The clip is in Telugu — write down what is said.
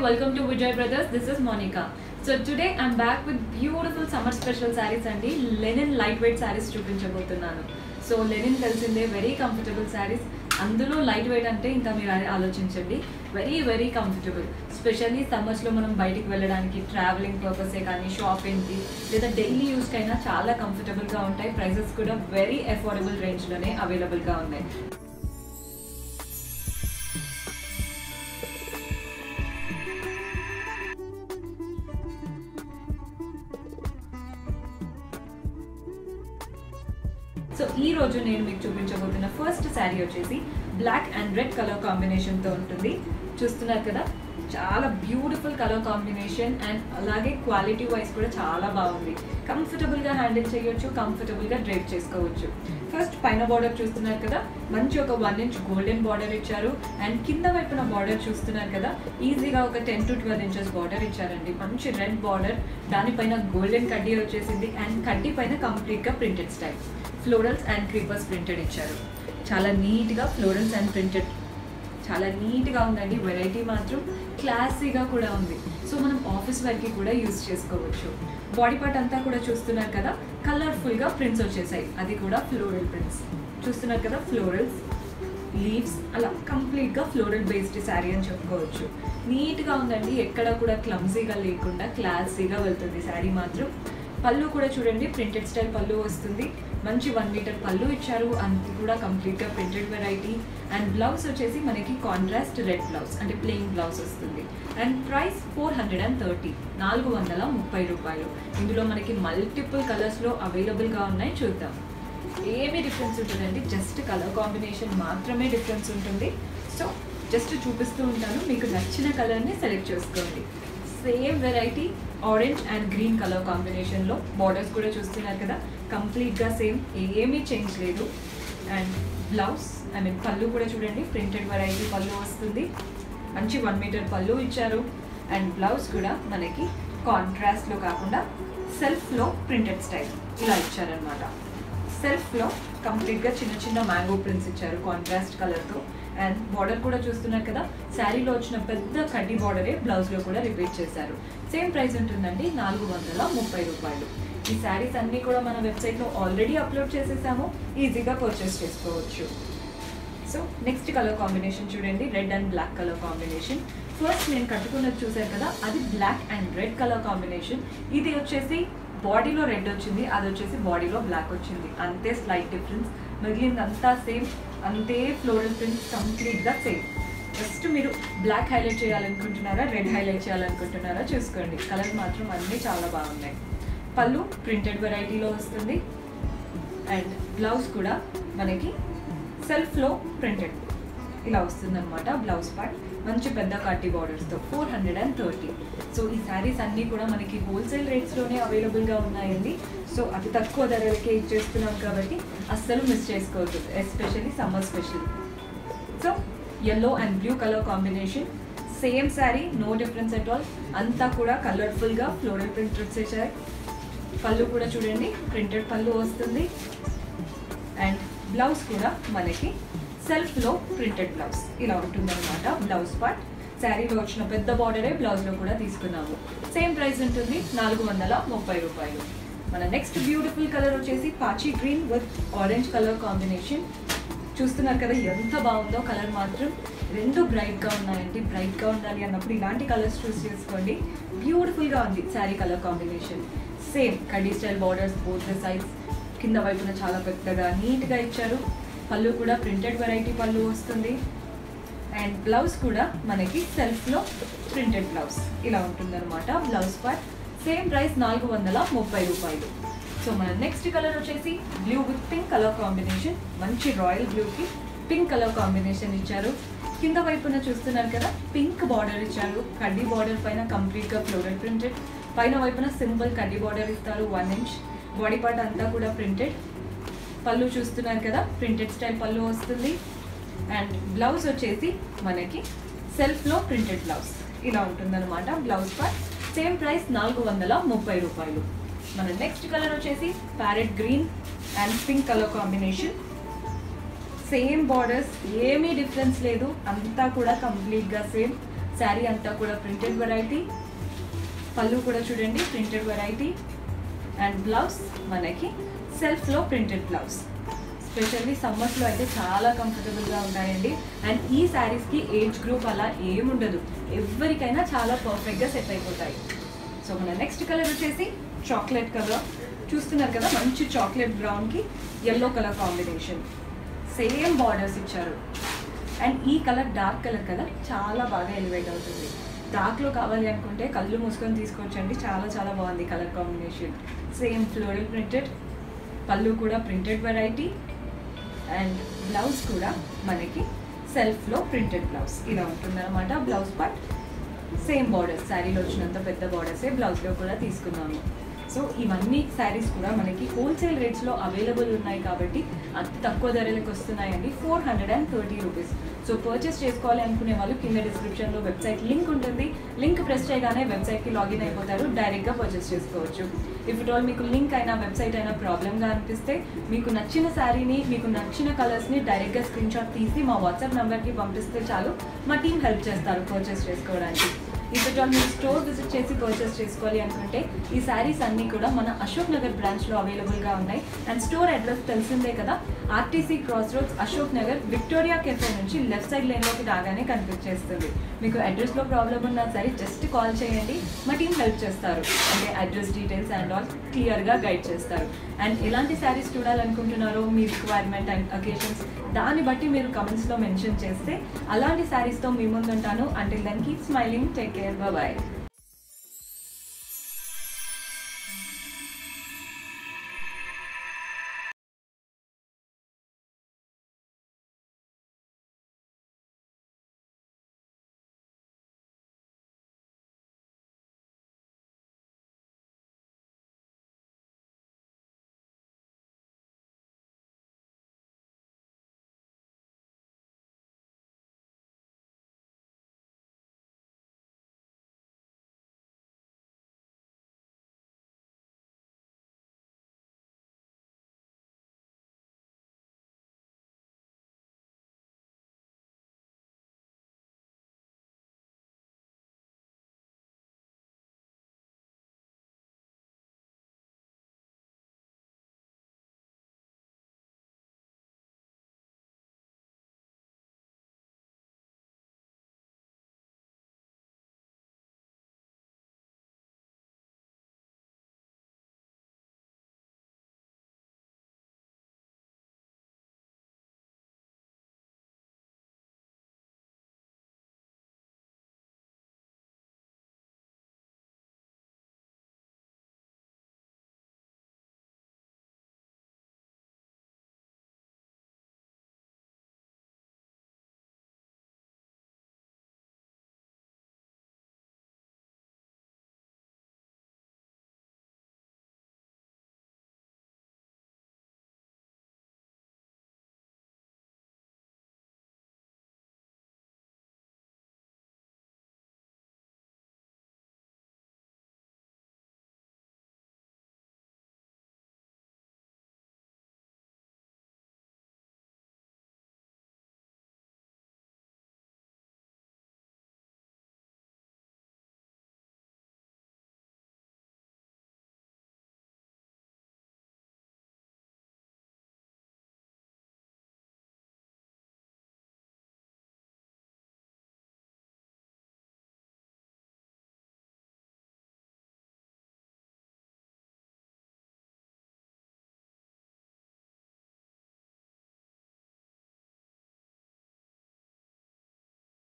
welcome to Vijay Brothers. This is Monica. So today I'm back with beautiful summer special sarees అండి లెనిన్ లైట్ వెయిట్ సారీస్ చూపించబోతున్నాను సో లెనిన్ తెలిసిందే వెరీ కంఫర్టబుల్ సారీస్ అందులో లైట్ వెయిట్ అంటే ఇంకా మీరు ఆ- ఆలోచించండి వెరీ వెరీ కంఫర్టబుల్ స్పెషల్లీ సమ్మర్స్లో మనం బయటికి వెళ్ళడానికి ట్రావెలింగ్ పర్పసే కానీ షాపింగ్కి లేదా డైలీ యూస్కి అయినా చాలా కంఫర్టబుల్గా ఉంటాయి ప్రైసెస్ కూడా వెరీ అఫోర్డబుల్ రేంజ్లోనే అవైలబుల్గా ఉన్నాయి సో ఈ రోజు నేను మీకు చూపించబోతున్న ఫస్ట్ శారీ వచ్చేసి బ్లాక్ అండ్ రెడ్ కలర్ కాంబినేషన్తో ఉంటుంది చూస్తున్నారు కదా చాలా బ్యూటిఫుల్ కలర్ కాంబినేషన్ అండ్ అలాగే క్వాలిటీ వైజ్ కూడా చాలా బాగుంది కంఫర్టబుల్గా హ్యాండిల్ చేయొచ్చు కంఫర్టబుల్గా డ్రైవ్ చేసుకోవచ్చు ఫస్ట్ పైన బార్డర్ చూస్తున్నారు కదా మంచి ఒక వన్ ఇంచ్ గోల్డెన్ బార్డర్ ఇచ్చారు అండ్ కింద వైపున బార్డర్ చూస్తున్నారు కదా ఈజీగా ఒక ten to twelve inches border ఇచ్చారండి మంచి రెడ్ బార్డర్ దానిపైన గోల్డెన్ కడ్డీ వచ్చేసింది అండ్ కడ్డీ పైన కంప్లీట్గా printed style florals and creepers printed ఇచ్చారు చాలా నీట్గా ఫ్లోరల్స్ అండ్ ప్రింటెడ్ చాలా నీట్గా ఉందండి వెరైటీ మాత్రం క్లాసీగా కూడా ఉంది సో మనం ఆఫీస్ వర్క్కి కూడా యూజ్ చేసుకోవచ్చు బాడీ పార్ట్ అంతా కూడా చూస్తున్నారు కదా కలర్ఫుల్గా ప్రింట్స్ వచ్చేసాయి అది కూడా ఫ్లోరల్ ప్రింట్స్ చూస్తున్నారు కదా ఫ్లోరల్స్ లీవ్స్ అలా కంప్లీట్గా ఫ్లోరల్ బేస్డ్ శారీ అని చెప్పుకోవచ్చు నీట్గా ఉందండి ఎక్కడ కూడా క్లమ్జీగా లేకుండా క్లాసీగా వెళ్తుంది శారీ మాత్రం పళ్ళు కూడా చూడండి ప్రింటెడ్ స్టైల్ పళ్ళు వస్తుంది మంచి వన్ మీటర్ పళ్ళు ఇచ్చారు అది కూడా కంప్లీట్గా ప్రింటెడ్ వెరైటీ అండ్ బ్లౌజ్ వచ్చేసి మనకి కాంట్రాస్ట్ రెడ్ బ్లౌజ్ అంటే ప్లెయిన్ బ్లౌజ్ వస్తుంది and price four hundred and thirty నాలుగు వందల ముప్పై రూపాయలు ఇందులో మనకి మల్టిపుల్ కలర్స్లో అవైలబుల్గా ఉన్నాయి చూద్దాం ఏమీ డిఫరెన్స్ ఉంటుందండి జస్ట్ కలర్ కాంబినేషన్ మాత్రమే డిఫరెన్స్ ఉంటుంది సో జస్ట్ చూపిస్తూ ఉంటాను మీకు నచ్చిన కలర్ని సెలెక్ట్ చేసుకోండి same variety orange and green colour కాంబినేషన్లో బార్డర్స్ కూడా చూస్తున్నారు కదా కంప్లీట్గా సేమ్ ఏమీ చేంజ్ లేదు అండ్ బ్లౌజ్ ఐ మీన్ పళ్ళు కూడా చూడండి ప్రింటెడ్ వెరైటీ పళ్ళు వస్తుంది మంచి వన్ మీటర్ పళ్ళు ఇచ్చారు అండ్ బ్లౌజ్ కూడా మనకి కాంట్రాస్ట్లో కాకుండా సెల్ఫ్లో ప్రింటెడ్ స్టైల్ ఇలా ఇచ్చారనమాట సెల్ఫ్లో కంప్లీట్గా చిన్న చిన్న మ్యాంగో ప్రింట్స్ ఇచ్చారు కాంట్రాస్ట్ కలర్తో అండ్ బార్డర్ కూడా చూస్తున్నారు కదా శారీలో వచ్చిన పెద్ద కడ్డీ బార్డరే బ్లౌజ్లో కూడా రిపీట్ చేశారు సేమ్ ప్రైస్ ఉంటుందండి నాలుగు వందల ముప్పై రూపాయలు ఈ శారీస్ అన్నీ కూడా మన వెబ్సైట్లో ఆల్రెడీ అప్లోడ్ చేసేసాము ఈజీగా పర్చేస్ చేసుకోవచ్చు సో నెక్స్ట్ కలర్ కాంబినేషన్ చూడండి red and black colour combination first నేను కట్టుకున్నది చూసారు కదా అది black and red colour combination ఇది వచ్చేసి బాడీలో రెడ్ వచ్చింది అది వచ్చేసి బాడీలో బ్లాక్ వచ్చింది అంతే స్లైట్ డిఫరెన్స్ మిగిలిందంతా సేమ్ అంతే ఫ్లోరల్ ప్రింట్స్ కంప్లీట్గా సేమ్ జస్ట్ మీరు బ్లాక్ హైలైట్ చేయాలనుకుంటున్నారా రెడ్ హైలైట్ చేయాలనుకుంటున్నారా చూసుకోండి కలర్ మాత్రం అన్నీ చాలా బాగున్నాయి పళ్ళు ప్రింటెడ్ వెరైటీలో వస్తుంది అండ్ బ్లౌజ్ కూడా మనకి సెల్ఫ్లో ప్రింటెడ్ ఇలా వస్తుందన్నమాట బ్లౌజ్ పార్ట్ మంచి పెద్ద కట్టి బార్డర్స్తో four hundred and thirty so ఈ శారీస్ అన్నీ కూడా మనకి హోల్సేల్ రేట్స్లోనే అవైలబుల్గా ఉన్నాయండి సో అతి తక్కువ ధరలకే ఇచ్చేస్తున్నాం కాబట్టి అస్సలు మిస్ చేసుకోవద్దు especially summer special so yellow and blue colour combination same saree no difference at all అంతా కూడా కలర్ఫుల్గా ఫ్లోరల్ ప్రింటెడ్స్ ఇచ్చారు పళ్ళు కూడా చూడండి ప్రింటెడ్ పళ్ళు వస్తుంది అండ్ బ్లౌజ్ కూడా మనకి సెల్ఫ్లో ప్రింటెడ్ బ్లౌజ్ ఇలా ఉంటుందన్నమాట బ్లౌజ్ పార్ట్ శారీలో వచ్చిన పెద్ద బార్డరే బ్లౌజ్లో కూడా తీసుకున్నాము సేమ్ ప్రైస్ ఉంటుంది నాలుగు వందల ముప్పై రూపాయలు మన నెక్స్ట్ బ్యూటిఫుల్ కలర్ వచ్చేసి పాచి green with orange colour combination చూస్తున్నారు కదా ఎంత బాగుందో కలర్ మాత్రం రెండు బ్రైట్గా ఉన్నాయండి బ్రైట్గా ఉండాలి అన్నప్పుడు ఇలాంటి కలర్స్ చూస్ చేసుకోండి బ్యూటిఫుల్గా ఉంది శారీ కలర్ కాంబినేషన్ సేమ్ కడీ style borders both the sides కింద వైపున చాలా పెద్దగా నీట్గా ఇచ్చారు పళ్ళు కూడా ప్రింటెడ్ వెరైటీ పళ్ళు వస్తుంది అండ్ బ్లౌజ్ కూడా మనకి సెల్ఫ్లో ప్రింటెడ్ బ్లౌజ్ ఇలా ఉంటుందన్నమాట బ్లౌజ్ పార్ట్ సేమ్ ప్రైస్ నాలుగు వందల ముప్పై రూపాయలు సో మన నెక్స్ట్ కలర్ వచ్చేసి blue with pink colour combination మంచి రాయల్ బ్లూకి పింక్ కలర్ కాంబినేషన్ ఇచ్చారు కింద వైపున చూస్తున్నారు కదా పింక్ బార్డర్ ఇచ్చారు కడ్డీ బార్డర్ పైన కంప్లీట్గా ఫ్లోరల్ ప్రింటెడ్ పైన వైపున సింపుల్ కడ్డీ బార్డర్ ఇస్తారు వన్ ఇంచ్ బాడీ పార్ట్ అంతా కూడా ప్రింటెడ్ పళ్ళు చూస్తున్నారు కదా ప్రింటెడ్ స్టైల్ పళ్ళు వస్తుంది అండ్ బ్లౌజ్ వచ్చేసి మనకి సెల్ఫ్లో ప్రింటెడ్ బ్లౌజ్ ఇలా ఉంటుందన్నమాట బ్లౌజ్ పార్ట్ సేమ్ ప్రైస్ నాలుగు వందల ముప్పై రూపాయలు మన నెక్స్ట్ కలర్ వచ్చేసి parrot green and pink colour combination same borders ఏమీ డిఫరెన్స్ లేదు అంతా కూడా కంప్లీట్గా సేమ్ శారీ అంతా కూడా ప్రింటెడ్ వెరైటీ పళ్ళు కూడా చూడండి ప్రింటెడ్ వెరైటీ అండ్ బ్లౌజ్ మనకి సెల్ఫ్లో ప్రింటెడ్ బ్లౌజ్ స్పెషల్లీ సమ్మర్స్లో అయితే చాలా కంఫర్టబుల్గా ఉంటాయండి అండ్ ఈ శారీస్కి ఏజ్ గ్రూప్ అలా ఏముండదు ఎవరికైనా చాలా పర్ఫెక్ట్గా సెట్ అయిపోతాయి సో మన నెక్స్ట్ కలర్ వచ్చేసి చాక్లెట్ కలర్ చూస్తున్నారు కదా మంచి చాక్లెట్ బ్రౌన్కి yellow colour combination same borders ఇచ్చారు అండ్ ఈ కలర్ డార్క్ కలర్ కదా చాలా బాగా ఎలివేట్ అవుతుంది డార్క్లో కావాలి అనుకుంటే కళ్ళు మూసుకొని తీసుకోవచ్చండి చాలా చాలా బాగుంది colour combination same floral printed పళ్ళు కూడా ప్రింటెడ్ వెరైటీ అండ్ బ్లౌజ్ కూడా మనకి సెల్ఫ్లో ప్రింటెడ్ బ్లౌజ్ ఇలా ఉంటుందన్నమాట బ్లౌజ్ పార్ట్ సేమ్ బార్డర్స్ శారీలో వచ్చినంత పెద్ద బార్డర్సే బ్లౌజ్లో కూడా తీసుకున్నాము సో ఇవన్నీ శారీస్ కూడా మనకి హోల్సేల్ రేట్స్లో అవైలబుల్ ఉన్నాయి కాబట్టి అతి తక్కువ ధరలకు వస్తున్నాయండి four hundred and thirty rupees so purchase చేసుకోవాలి అనుకునే వాళ్ళు కింద డిస్క్రిప్షన్లో వెబ్సైట్ లింక్ ఉంటుంది లింక్ ప్రెస్ చేయగానే వెబ్సైట్కి లాగిన్ అయిపోతారు డైరెక్ట్గా పర్చేస్ చేసుకోవచ్చు ఇఫ్ ఇట్ ఆల్ మీకు లింక్ అయినా వెబ్సైట్ అయినా ప్రాబ్లమ్గా అనిపిస్తే మీకు నచ్చిన శారీని మీకు నచ్చిన కలర్స్ని డైరెక్ట్గా స్క్రీన్ షాట్ తీసి మా వాట్సాప్ నెంబర్కి పంపిస్తే చాలు మా టీం హెల్ప్ చేస్తారు పర్చేస్ చేసుకోవడానికి ఇఫ్ ఇట్ ఆల్ మీరు స్టోర్ విజిట్ చేసి పర్చేస్ చేసుకోవాలి అనుకుంటే ఈ శారీస్ అన్నీ కూడా మన అశోక్ నగర్ బ్రాంచ్లో అవైలబుల్గా ఉన్నాయి అండ్ స్టోర్ అడ్రస్ తెలిసిందే కదా RTC cross roads Ashok Nagar Victoria cafe నుంచి లెఫ్ట్ సైడ్ లైన్లోకి రాగానే కనిపించేస్తుంది మీకు అడ్రస్లో ప్రాబ్లం ఉన్నా సరే జస్ట్ కాల్ చేయండి మా టీం హెల్ప్ చేస్తారు అంటే అడ్రస్ డీటెయిల్స్ అండ్ ఆల్ క్లియర్గా గైడ్ చేస్తారు అండ్ ఎలాంటి శారీస్ చూడాలనుకుంటున్నారో మీ రిక్వైర్మెంట్ అండ్ అకేషన్స్ దాన్ని బట్టి మీరు కమెంట్స్లో మెన్షన్ చేస్తే అలాంటి శారీస్తో మీ ముందుంటాను until then keep smiling take care bye